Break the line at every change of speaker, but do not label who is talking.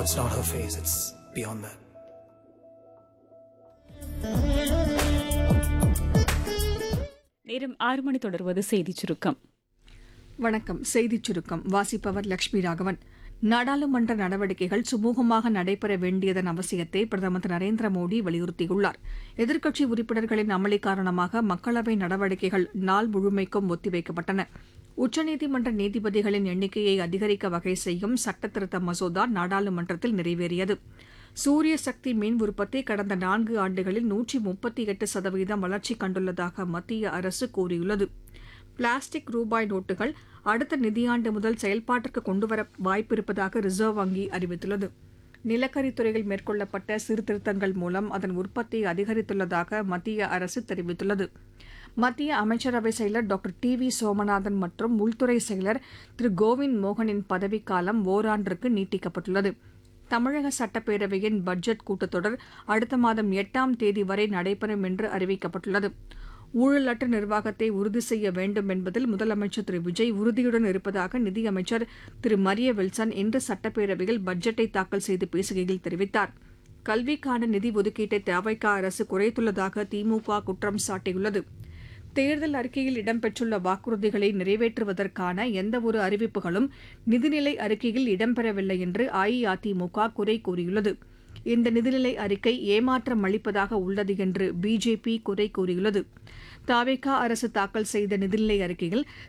it's not her face, it's beyond that.
நேரம் ஆறு மணி தொடர்வது செய்திச் சுருக்கம்
வணக்கம் செய்திச் சுருக்கம் வாசிப்பவர் லட்சுமி ராகவன் நாடாளுமன்ற நடவடிக்கைகள் சுமூகமாக நடைபெற வேண்டியதன் அவசியத்தை பிரதமர் திரு நரேந்திர மோடி வலியுறுத்தியுள்ளார் எதிர்க்கட்சி உறுப்பினர்களின் அமளி காரணமாக மக்களவை நடவடிக்கைகள் நாள் முழுமைக்கும் ஒத்திவைக்கப்பட்டன உச்சநீதிமன்ற நீதிபதிகளின் எண்ணிக்கையை அதிகரிக்க வகை செய்யும் சட்டத்திருத்த மசோதா நாடாளுமன்றத்தில் நிறைவேறியது சூரிய சக்தி மின் உற்பத்தி கடந்த நான்கு ஆண்டுகளில் நூற்றி முப்பத்தி எட்டு சதவீதம் வளர்ச்சி கண்டுள்ளதாக மத்திய அரசு கூறியுள்ளது பிளாஸ்டிக் ரூபாய் நோட்டுகள் அடுத்த நிதியாண்டு முதல் செயல்பாட்டிற்கு கொண்டுவர வாய்ப்பிருப்பதாக ரிசர்வ் வங்கி அறிவித்துள்ளது நிலக்கரி துறையில் மேற்கொள்ளப்பட்ட சீர்திருத்தங்கள் மூலம் அதன் உற்பத்தி அதிகரித்துள்ளதாக மத்திய அரசு தெரிவித்துள்ளது மத்திய அமைச்சரவை செயலர் டாக்டர் டி வி சோமநாதன் மற்றும் உள்துறை செயலர் திரு கோவிந்த் மோகனின் பதவிக்காலம் ஓராண்டிற்கு நீட்டிக்கப்பட்டுள்ளது தமிழக சட்டப்பேரவையின் பட்ஜெட் கூட்டத்தொடர் அடுத்த மாதம் எட்டாம் தேதி வரை நடைபெறும் என்று அறிவிக்கப்பட்டுள்ளது ஊழலற்ற நிர்வாகத்தை உறுதி செய்ய வேண்டும் என்பதில் முதலமைச்சர் திரு விஜய் உறுதியுடன் இருப்பதாக நிதியமைச்சர் திரு மரிய வில்சன் இன்று சட்டப்பேரவையில் பட்ஜெட்டை தாக்கல் செய்து பேசுகையில் தெரிவித்தார் கல்விக்கான நிதி ஒதுக்கீட்டை தவைக்க அரசு குறைத்துள்ளதாக திமுக குற்றம் சாட்டியுள்ளது தேர்தல் அறிக்கையில் இடம்பெற்றுள்ள வாக்குறுதிகளை நிறைவேற்றுவதற்கான எந்தவொரு அறிவிப்புகளும் நிதிநிலை அறிக்கையில் இடம்பெறவில்லை என்று அஇஅதிமுக குறை கூறியுள்ளது இந்த நிதிநிலை அறிக்கை ஏமாற்றம் அளிப்பதாக உள்ளது என்று பிஜேபி குறை கூறியுள்ளது தாவேகா அரசு தாக்கல் செய்த நிதிநிலை அறிக்கையில்